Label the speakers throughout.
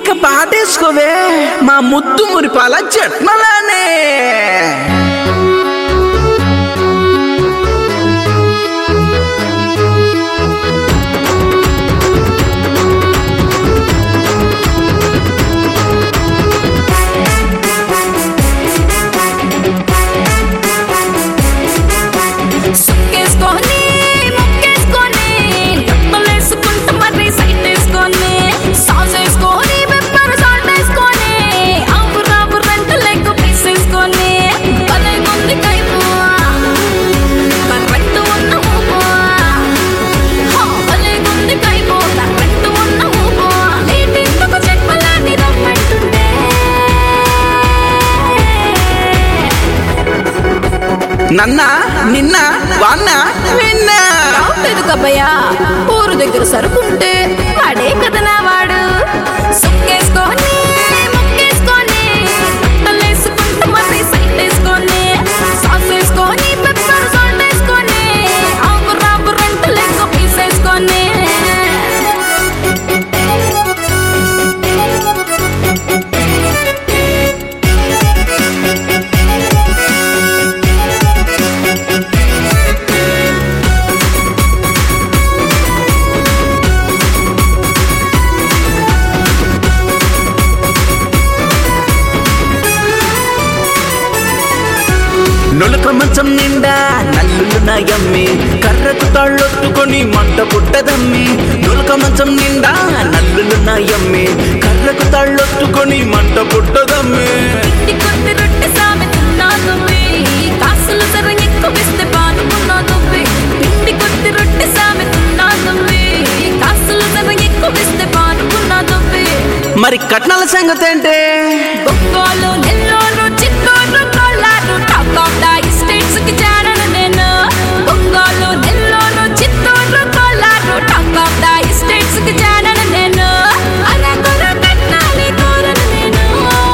Speaker 1: ఇక పాటేసుకోవే మా ముద్దు మురిపాల జట్మలానే
Speaker 2: సుక్కేసుకొని ముక్కేసుకొని లొట్టలేసుకుంటూ మరి సైట్ వేసుకొని సాస్ వేసుకొని పెప్పర్ సాల్ట్ వేసుకొని ఆపు రాపు రెండు లెగ్ పీస్ వేసుకొని భలే ఉంది కైపు కరెక్ట్ ఉన్న ఊపు హా, భలే ఉంది కైపు కరెక్ట్ ఉన్న ఊపు నీటింతకు చెట్పలాంటి రమ్మంటుండే
Speaker 1: నన్న నిన్న వాన్న నిన్న
Speaker 2: రావట్లేదు కబ్బయ్యా ఊరు దగ్గర సరుకుంటే వాడే కదనా వాడు సుక్కేసుకొని ముక్కేసుకొని బట్టలేసుకుంటూ మరి సైట్ వేసుకొని సాస్ వేసుకొని పెప్పర్ సాల్ట్ వేసుకొని ఆకు రాపు రెండు లెక్క పీస్ వేసుకొని
Speaker 1: నులక మంచం నిండా నల్లులు నయమ్మి కర్రకు తాళ్ళొత్తుకొని మంట పుట్టదమ్మి నులక మంచం నిండా నల్లులు నయమ్మి కర్రకు తాళ్ళొత్తుకొని మంట పుట్టదమ్మి
Speaker 2: ఇంటి కొద్ది రొట్టె సామెతున్నా నువ్వే కాసులు సర ఎక్కువిస్తే పానుకున్నా నువ్వే ఇంటి కొద్ది రొట్టె సామెతున్నా నువ్వే కాసులు సర ఎక్కువిస్తే పానుకున్నా నువ్వే
Speaker 1: మరి కట్నాల సంగతి ఏంటి
Speaker 2: బొక్కోలు Nellore Chittoor Kolar top of the states కి చేరను నేను బొక్కోలు Nellore Chittoor Kolar top of the states కి చేరను నేను అరకొర కట్నాలి కోరను నేను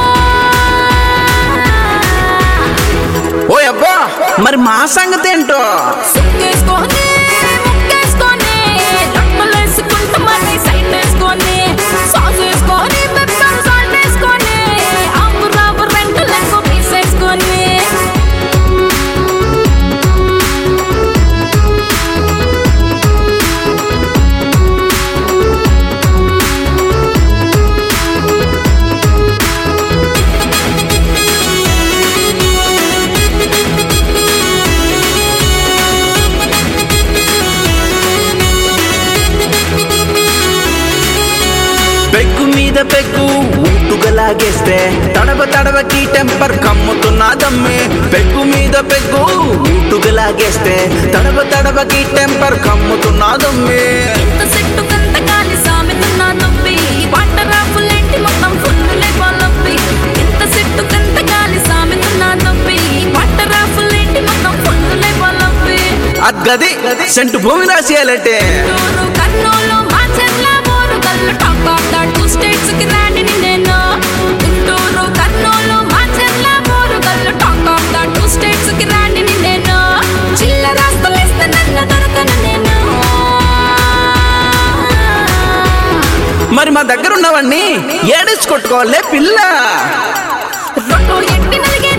Speaker 1: ఓ అబ్బా మరి మా సంగతి ఏంటో
Speaker 2: సుక్కేసుకొని ముక్కేసుకొని లొట్టలేసుకుంటూ మరి సైట్ వేసుకొని సాస్ వేసుకొని పెప్పర్ సాల్ట్ వేసుకొని ఆకు రాపు రెండు లెక్క పీస్ వేసుకొని
Speaker 1: పెగ్గు మీద పెగ్గు ఊటుగా లాగేస్తే తడవ తడవకి టెంపర్ కమ్ముతున్నదమ్మి పెగ్గు మీద పెగ్గు ఊటుగా లాగేస్తే తడవ తడవకి టెంపర్ కమ్ముతున్నదమ్మి
Speaker 2: ఇంత సెట్టు కంత కాలి సామెతున్నా నొప్పి వాటర్ ఆఫులేంటి మొత్తం ఫుల్లులే నొప్పి ఇంత సెట్టు కంత కాలి సామెతున్నా నొప్పి వాటర్ ఆఫులేంటి మొత్తం ఫుల్లులే నొప్పి
Speaker 1: అద్గది సెంటు భూమి రాసేయాలంటే
Speaker 2: Guntur Kurnool Macherla Orugallu top of the two states కి రాణిని నేను Guntur Kurnool Macherla Orugallu top of the two states కి రాణిని నేను చిల్లరాస్తలేస్తే నన్ను దొరకను నేను
Speaker 1: మరి మా దగ్గర ఉన్నవన్నీ ఏడేసి కొట్టుకోవాలే పిల్ల
Speaker 2: రొట్టు ఎట్టి నలిగే